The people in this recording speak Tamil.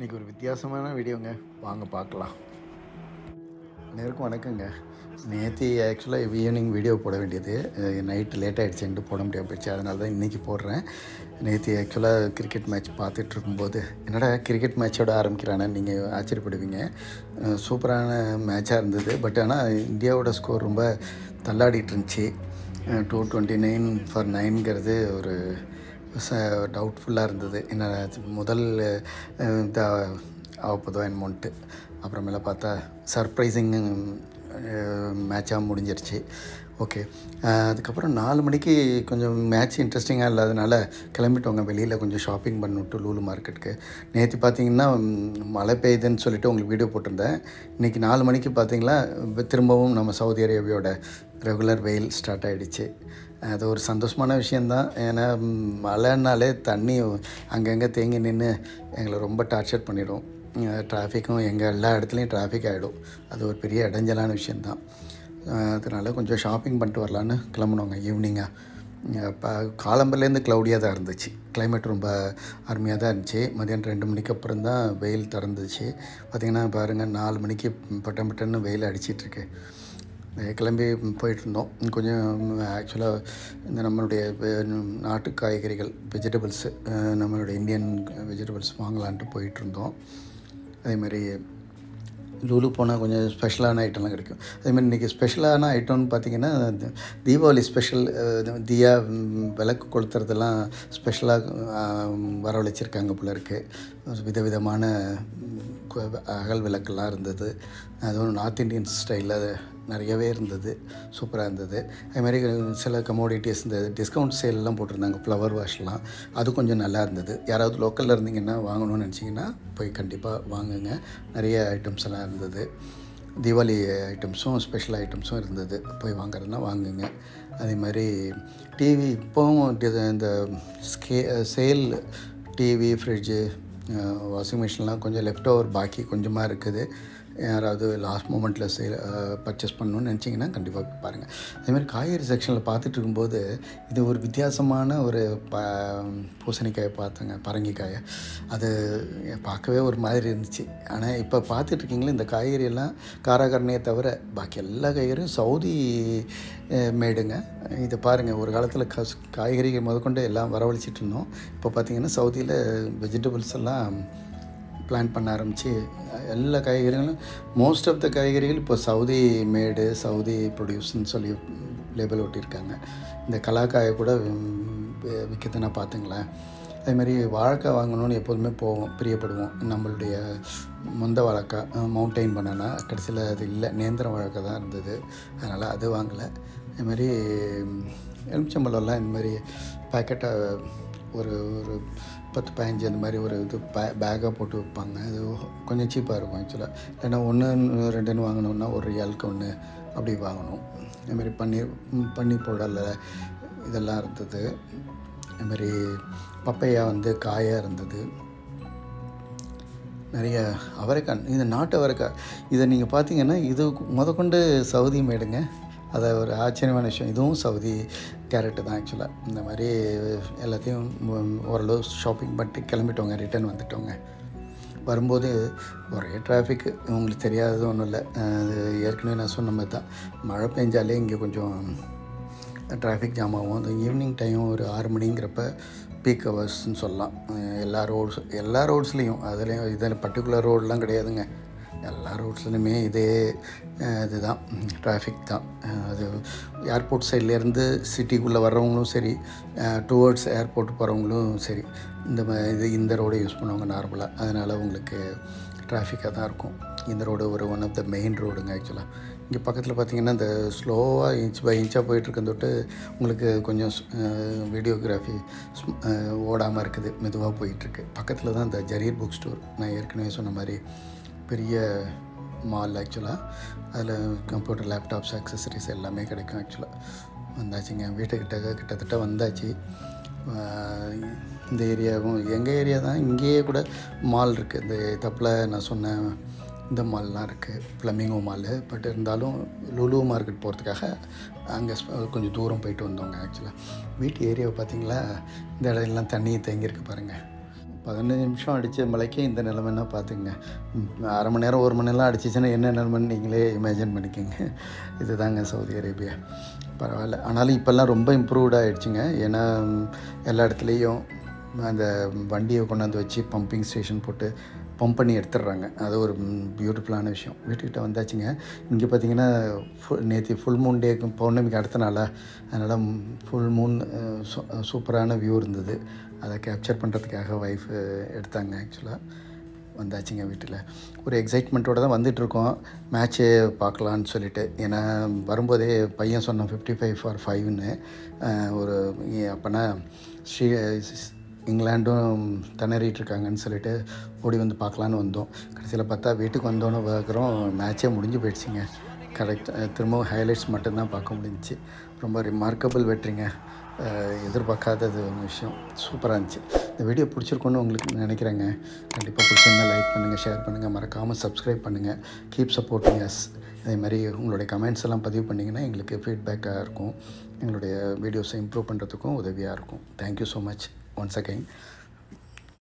இன்றைக்கி ஒரு வித்தியாசமான வீடியோங்க வாங்க பார்க்கலாம் அனைவருக்கும் வணக்கங்க நேற்று ஆக்சுவலாக ஈவினிங் வீடியோ போட வேண்டியது நைட்டு லேட் ஆகிடுச்சுன்ட்டு போட முடியாம போயிடுச்சு அதனால தான் இன்றைக்கி போடுறேன் நேற்று ஆக்சுவலாக கிரிக்கெட் மேட்ச் பார்த்துட்டு இருக்கும்போது என்னடா கிரிக்கெட் மேட்சோட ஆரம்பிக்கிறானே நீங்கள் ஆச்சரியப்படுவீங்க அஹ் சூப்பரான மேட்சாக இருந்தது பட் ஆனால் இந்தியாவோட ஸ்கோர் ரொம்ப தள்ளாடிட்டு இருந்துச்சு டூ டுவெண்ட்டி நைன் ஃபார் நைன்கிறது ஒரு ச டவுட்ஃபுல்லாக இருந்தது என்ன முதல் அஹ், இந்த ஆகப்போதோ என்னமோன்ட்டு அப்புறமேல பார்த்தா சர்ப்ரைசிங் மேட்சாக முடிஞ்சிருச்சு ஓகே அதுக்கப்புறம் நாலு மணிக்கு கொஞ்சம் மேட்ச் இன்ட்ரெஸ்டிங்காக இல்லாதனால கிளம்பிட்டோங்க வெளியில் கொஞ்சம் ஷாப்பிங் பண்ணிவிட்டு லூலு மார்க்கெட்டுக்கு நேற்று பார்த்தீங்கன்னா ம், மழை பெய்யுதுன்னு சொல்லிட்டு உங்களுக்கு வீடியோ போட்டிருந்தேன் இன்றைக்கி நாலு மணிக்கு பார்த்தீங்களா திரும்பவும் நம்ம சவுதி அரேபியாவோட ரெகுலர் வெயில் ஸ்டார்ட் ஆகிடுச்சு அது ஒரு சந்தோஷமான விஷயந்தான் ஏன்னா ம், மழைனாலே தண்ணி அங்கங்கே தேங்கி நின்று எங்களை ரொம்ப டார்ச்சர் பண்ணிடும் டிராஃபிக்கும் எங்கள் எல்லா இடத்துலையும் டிராஃபிக் ஆகிடும் அது ஒரு பெரிய இடைஞ்சலான விஷயந்தான் அதனால் கொஞ்சம் ஷாப்பிங் பண்ணிட்டு வரலான்னு கிளம்புனோங்க ஈவினிங்காக இப்போ காலம்பர்லேருந்து க்ளவுடியாக தான் இருந்துச்சு கிளைமேட் ரொம்ப அருமையாக தான் இருந்துச்சு மதியானம் ரெண்டு மணிக்கு அப்புறம் தான் வெயில் திறந்துச்சு பார்த்திங்கன்னா பாருங்கள் நாலு மணிக்கு பட்டம் பட்டன்னு வெயில் அடிச்சிட்ருக்கு கிளம்பி போயிட்டு இருந்தோம் கொஞ்சம் ஆக்சுவலாக இந்த நம்மளுடைய வே- நாட்டு காய்கறிகள் வெஜிடபிள்ஸு நம்மளுடைய இந்தியன் வெஜிடபிள்ஸ் வாங்கலான்ட்டு போயிட்டு இருந்தோம் அதே மாதிரி லூலு போனால் கொஞ்சம் ஸ்பெஷலான ஐட்டம்லாம் கிடைக்கும் அதேமாதிரி இன்றைக்கி ஸ்பெஷலான ஐட்டம்னு பார்த்தீங்கன்னா தி- தீபாவளி ஸ்பெஷல் அஹ், தியா ம், விளக்கு கொளுத்துறதெல்லாம் ஸ்பெஷலாக வரவழைச்சிருக்காங்க போல இருக்குது விதவிதமான ம், கு- அகல் விளக்கெல்லாம் இருந்தது அதுவும் நார்த் இந்தியன் ஸ்டைலில் நிறையவே இருந்தது சூப்பராக இருந்தது அதுமாதிரி சில கமோடிட்டிஸ் இந்த டிஸ்கவுண்ட் சேல்லாம் போட்டிருந்தாங்க ஃப்ளவர் வாஷ்லாம் அது கொஞ்சம் நல்லா இருந்தது யாராவது லோக்கலில் இருந்தீங்கன்னா வாங்கணும்னு நினச்சிங்கன்னா போய் கண்டிப்பாக வாங்குங்க நிறைய ஐட்டம்ஸ் எல்லாம் இருந்தது தீபாவளி ஐட்டம்ஸும் ஸ்பெஷல் ஐட்டம்ஸும் இருந்தது போய் வாங்குறதுனா வாங்குங்க அதே மாதிரி டிவி இப்போவும் டி- இந்த ஸ்கே சேல் டிவி ஃப்ரிட்ஜு வாஷிங் மிஷின்லாம் கொஞ்சம் லெஃப்ட் ஓவர் பாக்கி கொஞ்சமாக இருக்குது யாராவது லாஸ்ட் மூமெண்ட்டில் சேல் பர்ச்சேஸ் பண்ணணும்னு நினச்சிங்கன்னா கண்டிப்பாக பாருங்கள் அதேமாதிரி காய்கறி செக்ஷனில் பார்த்துட்டு இருக்கும்போது இது ஒரு வித்தியாசமான ஒரு ப பூசணிக்காயை பார்த்தேங்க பரங்கிக்காயை அது பார்க்கவே ஒரு மாதிரி இருந்துச்சு ஆனால் இப்போ பார்த்துட்ருக்கீங்களா இந்த காய்கறி எல்லாம் காராகரணையை தவிர பாக்கி எல்லா காய்கறியும் சவுதி அஹ், மேடுங்க இதை பாருங்கள் ஒரு காலத்தில் கஸ் காய்கறிகள் முதற்கொண்டு எல்லாம் வரவழைச்சிட்டு இருந்தோம் இப்போ பார்த்தீங்கன்னா சவுதியில் வெஜிடபிள்ஸ் எல்லாம் பிளான் பண்ண ஆரம்பித்து எல்லா காய்கறிகளும் மோஸ்ட் ஆஃப் த காய்கறிகள் இப்போ சவுதி மேடு சவுதி ப்ரொடியூஸ்னு சொல்லி லேபிள் ஒட்டியிருக்காங்க இந்த கலாக்காயை கூட விற்கிறத நான் பார்த்துங்களேன் அதேமாதிரி வாழைக்காய் வாங்கணும்னு எப்போதுமே போவோம் பிரியப்படுவோம் நம்மளுடைய மொந்த வாழைக்காய் மவுண்டைன் பண்ணனா கடைசியில் அது இல்லை நேந்திரம் வாழைக்காய் தான் இருந்தது அதனால் அது வாங்கலை அதுமாதிரி எலுமிச்சம்பழம்லாம் இந்த மாதிரி பேக்கெட்டாக ஒரு ஒரு பத்து பதினஞ்சு அந்த மாதிரி ஒரு இது பே பேக்காக போட்டு வைப்பாங்க அது கொஞ்சம் சீப்பாக இருக்கும் ஆக்சுவலாக இல்லைன்னா ஒன்று ரெண்டுன்னு வாங்கணுன்னா ஒரு ரியாலுக்கு ஒன்று அப்படி வாங்கணும் அதுமாரி பன்னீர் ம், பன்னீர் பவுடரில் இதெல்லாம் இருந்தது அதுமாரி பப்பையா வந்து காயாக இருந்தது நிறைய அவரைக்காய் இது நாட்டு அவரைக்காய் இதை நீங்கள் பார்த்தீங்கன்னா இது முதற்கொண்டு சவுதி மேடுங்க அதை ஒரு ஆச்சரியமான விஷயம் இதுவும் சவுதி கேரட்டு தான் ஆக்சுவலாக இந்த மாதிரி எல்லாத்தையும் மு- ஓரளவு ஷாப்பிங் பண்ணிட்டு கிளம்பிட்டோங்க ரிட்டர்ன் வந்துட்டோங்க வரும்போது ஒரே டிராஃபிக்கு உங்களுக்கு தெரியாதது ஒன்றும் இல்லை அது ஏற்கனவே நான் சொன்ன மாதிரி தான் மழை பெஞ்சாலே இங்கே கொஞ்சம் டிராஃபிக் ஜாம் ஆகும் அந்த ஈவினிங் டைம் ஒரு ஆறு மணிங்கிறப்ப பீக் ஹவர்ஸ்னு சொல்லலாம் அஹ் எல்லா ரோட்ஸ் எல்லா ரோட்ஸ்லேயும் அதுலேயும் இதில் பர்டிகுலர் ரோடெலாம் கிடையாதுங்க எல்லா ரோட்ஸ்லையுமே இதே அஹ், இதுதான் டிராஃபிக் தான் அஹ், அது ஏர்போர்ட் சைட்லேருந்து சிட்டிக்குள்ளே வர்றவங்களும் சரி டுவர்ட்ஸ் ஏர்போர்ட் போகிறவங்களும் சரி இந்த ம இது இந்த ரோடை யூஸ் பண்ணுவாங்க நார்மலாக அதனால் உங்களுக்கு டிராஃபிக்காக தான் இருக்கும் இந்த ரோடு ஒரு ஒன் ஆஃப் த மெயின் ரோடுங்க ஆக்சுவலாக இங்கே பக்கத்தில் பார்த்தீங்கன்னா இந்த ஸ்லோவாக இன்ச் பை இன்ச்சாக போயிட்டுருக்க தொட்டு உங்களுக்கு கொஞ்சம் வீடியோகிராஃபி ஓடாமல் இருக்குது மெதுவாக போயிட்டுருக்கு பக்கத்தில் தான் இந்த ஜரீர் புக் ஸ்டோர் நான் ஏற்கனவே சொன்ன மாதிரி பெரிய மால் ஆக்சுவலாக அதில் கம்ப்யூட்டர் லேப்டாப்ஸ் அக்சசரிஸ் எல்லாமே கிடைக்கும் ஆக்சுவலாக வந்தாச்சுங்க வீட்டுக்கிட்ட கிட்டத்தட்ட வந்தாச்சு ஆஹ் இந்த ஏரியாவும் எங்கள் ஏரியா தான் இங்கேயே கூட மால் இருக்குது இந்த தப்பில் நான் சொன்ன இந்த மால்லாம் இருக்குது ஃப்ளமிங்கோ மால் பட் இருந்தாலும் லுலு மார்க்கெட் போகிறதுக்காக அங்கே கொஞ்சம் தூரம் போயிட்டு வந்தோங்க ஆக்சுவலாக வீட்டு ஏரியாவை பார்த்தீங்களா இந்த இடம் எல்லாம் தண்ணி தேங்கியிருக்கு பாருங்கள் பதினஞ்சு நிமிஷம் அடித்த மலைக்கே இந்த நிலமைன்னா பார்த்துங்க ம், அரை மணி நேரம் ஒரு மணி நேரம் அடிச்சிச்சுன்னா என்ன நிலமைன்னு நீங்களே இமேஜின் பண்ணிக்கோங்க இதுதாங்க சவுதி அரேபியா பரவாயில்ல ஆனாலும் இப்போல்லாம் ரொம்ப இம்ப்ரூவ்ட் ஆகிடுச்சுங்க ஏன்னா ம், எல்லா இடத்துலையும் அந்த வண்டியை கொண்டாந்து வச்சு பம்பிங் ஸ்டேஷன் போட்டு பம்ப் பண்ணி எடுத்துடுறாங்க அது ஒரு பியூட்டிஃபுல்லான விஷயம் வீட்டுக்கிட்ட வந்தாச்சுங்க இங்கே பார்த்தீங்கன்னா ஃபுல் நேற்று ஃபுல் மூன் டேக்கு பௌர்ணமிக்கு அடுத்த நாளா அதனால் ஃபுல் மூன் சூப்பரான வியூ இருந்தது அதை கேப்சர் பண்ணுறதுக்காக ஒய்ஃப் எடுத்தாங்க ஆக்சுவலாக வந்தாச்சுங்க வீட்டில் ஒரு எக்ஸைட்மெண்ட்டோடு தான் வந்துட்டுருக்கோம் மேட்ச்சு பார்க்கலான்னு சொல்லிட்டு ஏன்னா வரும்போதே பையன் சொன்னான் ஃபிஃப்டி ஃபைவ் ஃபார் ஃபைவ்னு ஒரு அப்போனா ஸ்ரீ இங்கிலாண்டும் திணறிட்டு இருக்காங்கன்னு சொல்லிட்டு ஓடி வந்து பார்க்கலான்னு வந்தோம் கடைசியில் பார்த்தா வீட்டுக்கு வந்தோன்னு பார்க்குறோம் மேட்ச்சே முடிஞ்சு போயிடுச்சுங்க கரெக்ட் திரும்பவும் ஹைலைட்ஸ் மட்டும்தான் பார்க்க முடிஞ்சுச்சு ரொம்ப ரிமார்க்கபிள் வெற்றிங்க அஹ் எதிர்பார்க்காதது ஒரு விஷயம் சூப்பராக இருந்துச்சு இந்த வீடியோ பிடிச்சிருக்குன்னு உங்களுக்கு நினைக்கிறேங்க கண்டிப்பாக பிடிச்சிருந்தா லைக் பண்ணுங்கள் ஷேர் பண்ணுங்கள் மறக்காமல் சப்ஸ்கிரைப் பண்ணுங்கள் கீப் சப்போர்ட்டிங் அஸ் அதே மாதிரி உங்களுடைய கமெண்ட்ஸ் எல்லாம் பதிவு பண்ணிங்கன்னா எங்களுக்கு ஃபீட்பேக்காக இருக்கும் எங்களுடைய வீடியோஸை இம்ப்ரூவ் பண்ணுறதுக்கும் உதவியாக இருக்கும் thank you so much once again